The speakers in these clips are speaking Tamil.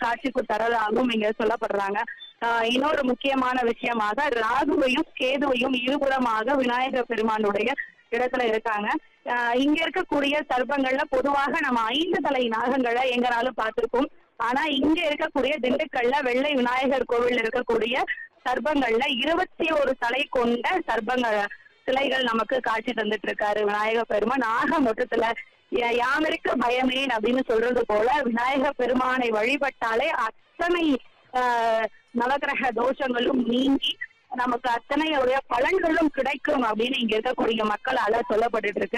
காட்சிக்கு தரதாகவும் இங்க சொல்லப்படுறாங்க ஆஹ் இன்னொரு முக்கியமான விஷயமாக ராகுவையும் கேதுவையும் இருபுறமாக விநாயகர் பெருமானுடைய இடத்துல இருக்காங்க ஆஹ் இங்க இருக்கக்கூடிய சர்ப்பங்கள்ல பொதுவாக நம்ம ஐந்து தலை நாகங்களை எங்கனாலும் பார்த்திருக்கோம் ஆனா இங்க இருக்கக்கூடிய திண்டுக்கல்ல வெள்ளை விநாயகர் கோவில் இருக்கக்கூடிய சர்ப்பங்கள்ல இருபத்தி ஒரு தலை கொண்ட சர்ப்பங்கள் சிலைகள் நமக்கு காட்சி தந்துட்டு இருக்காரு விநாயகர் பெருமான் ஆக மொத்தத்துல யா- யாமிருக்க பயமேன் அப்படின்னு சொல்றது போல விநாயகர் பெருமானை வழிபட்டாலே அத்தனை ஆஹ், நவக்கிரக தோஷங்களும் நீங்கி நமக்கு அத்தனையுடைய பலன்களும் கிடைக்கும் அப்படின்னு இங்க இருக்கக்கூடிய மக்களால சொல்லப்பட்டுட்டு இருக்கு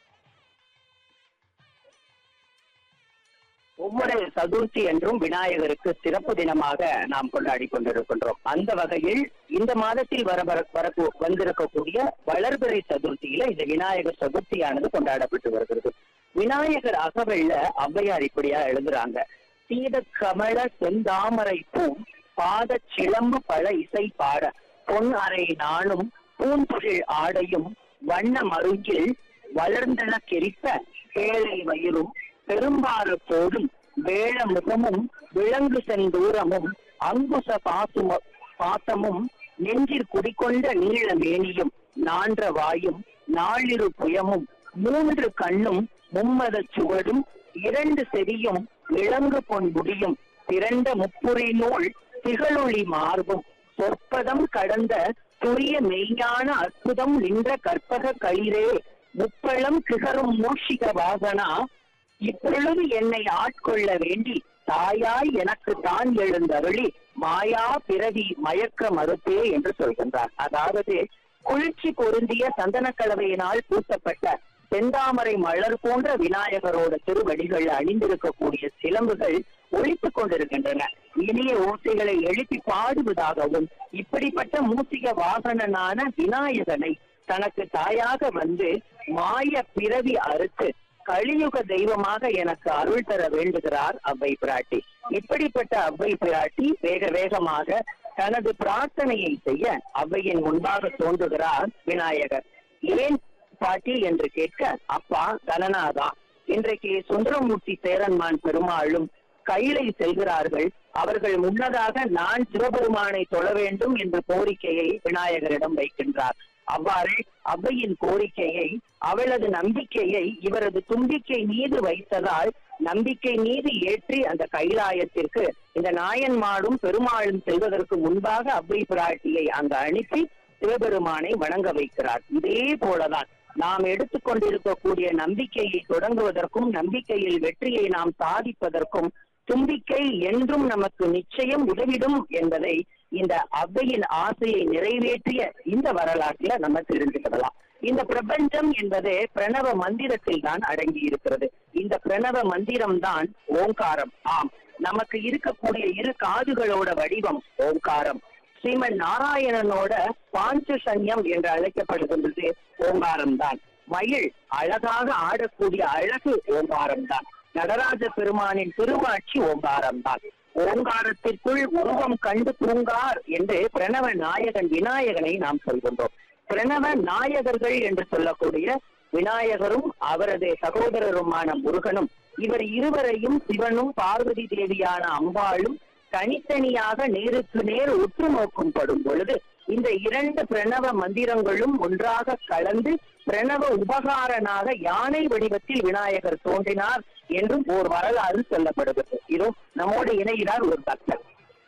ஒவ்வொரு சதுர்த்தி என்றும் விநாயகருக்கு சிறப்பு தினமாக நாம் கொண்டாடி கொண்டிருக்கின்றோம் அந்த வகையில் இந்த மாதத்தில் வர வர வரக்கு- வந்திருக்கக்கூடிய வளர்பிறை சதுர்த்தியில இந்த விநாயகர் சதுர்த்தியானது கொண்டாடப்பட்டு வருகிறது விநாயகர் அகவெள்ள ஔவையார் இப்படியா எழுதுறாங்க சீத கமல செந்தாமரை பூ பாத சிலம்பு பல இசை பாட பொன் அறை நாளும் பூந்துகில் ஆடையும் வண்ண மருங்கில் வளர்ந்தன கெரிப்ப பேழை வயிறும் பெரும்பாறு போடும் வேள முகமும் விலங்கு செந்தூரமும் அங்குச பாசும பாசமும் நெஞ்சில் குடிக்கொண்ட நீள மேனியும் நான்ற வாயும் நாளிரு புயமும் மூன்று கண்ணும் மும்மத சுவடும் இரண்டு செவியும் விலங்கு பொன்புடியும் திரண்ட முப்புரி நூல் திகழொளி மார்பும் சொற்பதம் கடந்த துரிய மெய்ஞான அற்புதம் நின்ற கற்பக களிரே முப்பழம் கிகரும் மூஷிக வாசனா இப்பொழுது என்னை ஆட்கொள்ள வேண்டி தாயாய் எனக்கு தான் எழுந்தருளி மாயா பிறவி மயக்க மறுத்தே என்று சொல்கின்றார் அதாவது குளிர்ச்சி பொருந்திய சந்தன கலவையினால் பூசப்பட்ட செந்தாமரை மலர் போன்ற விநாயகரோட திருவடிகள் அணிந்திருக்கக்கூடிய சிலம்புகள் ஒழித்துக் கொண்டிருக்கின்றன இனிய ஓசைகளை எழுப்பி பாடுவதாகவும் இப்படிப்பட்ட மூசிக வாகனனான விநாயகனை தனக்கு தாயாக வந்து மாய பிறவி அறுத்து கலியுக தெய்வமாக எனக்கு அருள் தர வேண்டுகிறார் அவ்வை பிராட்டி இப்படிப்பட்ட அவ்வை பிராட்டி வேக வேகமாக தனது பிரார்த்தனையை செய்ய அவ்வையின் முன்பாக தோன்றுகிறார் விநாயகர் ஏன் பாட்டி என்று கேட்க அப்பா கணநாதா இன்றைக்கு சுந்தரமூர்த்தி சேரன்மான் பெருமாளும் கையிலை செல்கிறார்கள் அவர்கள் முன்னதாக நான் சிவபெருமானை தொழ வேண்டும் என்ற கோரிக்கையை விநாயகரிடம் வைக்கின்றார் அவ்வாறே அவ்வையின் கோரிக்கையை அவளது நம்பிக்கையை இவரது தும்பிக்கை மீது வைத்ததால் நம்பிக்கை மீது ஏற்றி அந்த கைலாயத்திற்கு இந்த நாயன்மாடும் பெருமாளும் செல்வதற்கு முன்பாக அவ்வை பிராட்டியை அங்கு அனுப்பி சிவபெருமானை வணங்க வைக்கிறார் இதே போலதான் நாம் எடுத்துக்கொண்டிருக்கக்கூடிய நம்பிக்கையை தொடங்குவதற்கும் நம்பிக்கையில் வெற்றியை நாம் சாதிப்பதற்கும் தும்பிக்கை என்றும் நமக்கு நிச்சயம் உதவிடும் என்பதை இந்த அவ்வையின் ஆசையை நிறைவேற்றிய இந்த வரலாற்றுல நம்ம தெரிஞ்சுக்கிடலாம் இந்த பிரபஞ்சம் என்பது பிரணவ மந்திரத்தில் தான் அடங்கி இருக்கிறது இந்த பிரணவ மந்திரம் தான் ஓங்காரம் ஆம் நமக்கு இருக்கக்கூடிய இரு காதுகளோட வடிவம் ஓங்காரம் ஸ்ரீமன் நாராயணனோட பாஞ்சசன்யம் என்று அழைக்கப்படுகின்றது ஓங்காரம் தான் மயில் அழகாக ஆடக்கூடிய அழகு ஓங்காரம் தான் நடராஜ பெருமானின் திருவாட்சி ஓங்காரம் தான் ஓங்காரத்திற்குள் உருவம் கண்டு தூங்கார் என்று பிரணவ நாயகன் விநாயகனை நாம் சொல்கின்றோம் பிரணவ நாயகர்கள் என்று சொல்லக்கூடிய விநாயகரும் அவரது சகோதரருமான முருகனும் இவர் இருவரையும் சிவனும் பார்வதி தேவியான அம்பாளும் தனித்தனியாக நேருக்கு நேர் உற்று நோக்கும் படும் பொழுது இந்த இரண்டு பிரணவ மந்திரங்களும் ஒன்றாக கலந்து பிரணவ உபகாரனாக யானை வடிவத்தில் விநாயகர் தோன்றினார் என்றும் ஒரு வரலாறு சொல்லப்படுகிறது இதோ நம்மோடு இணைகிறார் ஒரு பக்தர்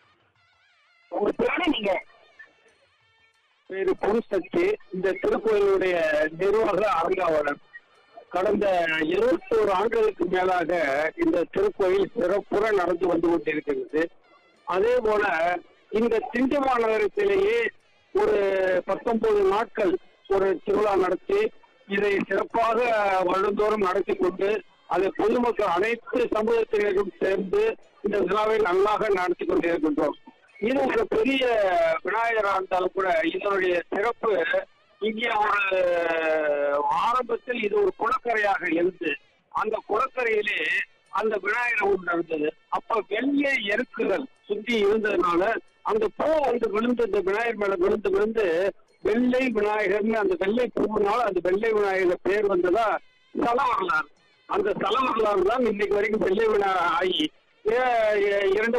உங்க பேரை நீங்க பேரு புருஷக்தி இந்த திருக்கோயிலுடைய நிர்வாக ஆங்காவலர் கடந்த இருபத்தோரு ஆண்டுகளுக்கு மேலாக இந்த திருக்கோயில் சிறப்புற நடந்து வந்து கொண்டிருக்கிறது அதே போல இந்த திண்டு மாநகரத்திலேயே ஒரு பத்தொன்பது நாட்கள் ஒரு திருவிழா நடத்தி இதை சிறப்பாக வருடந்தோறும் நடத்தி கொண்டு அதை பொதுமக்கள் அனைத்து சமூகத்தினரும் சேர்ந்து இந்த விழாவை நல்லாக நடத்தி கொண்டிருக்கின்றோம் இது ஒரு பெரிய விநாயகராக இருந்தாலும் கூட இதனுடைய சிறப்பு இங்கே ஒரு ஆரம்பத்தில் இது ஒரு குளக்கரையாக இருந்து அந்த குளக்கரையிலே அந்த விநாயகர் ஒன்று இருந்தது அப்ப வெள்ளை எருக்குகள் சுத்தி இருந்ததுனால அந்த பூ வந்து விழுந்து இந்த விநாயகர் மேல விழுந்து விழுந்து வெள்ளை விநாயகர்னு அந்த வெள்ளை பூவினால அந்த வெள்ளை விநாயகர் பேர் வந்ததா ஸ்தல வரலாறு அந்த ஸ்தல வரலாறு தான் இன்னைக்கு வரைக்கும் வெள்ளை விநாயகர் ஆகி ஏ- ஏ- இரண்டு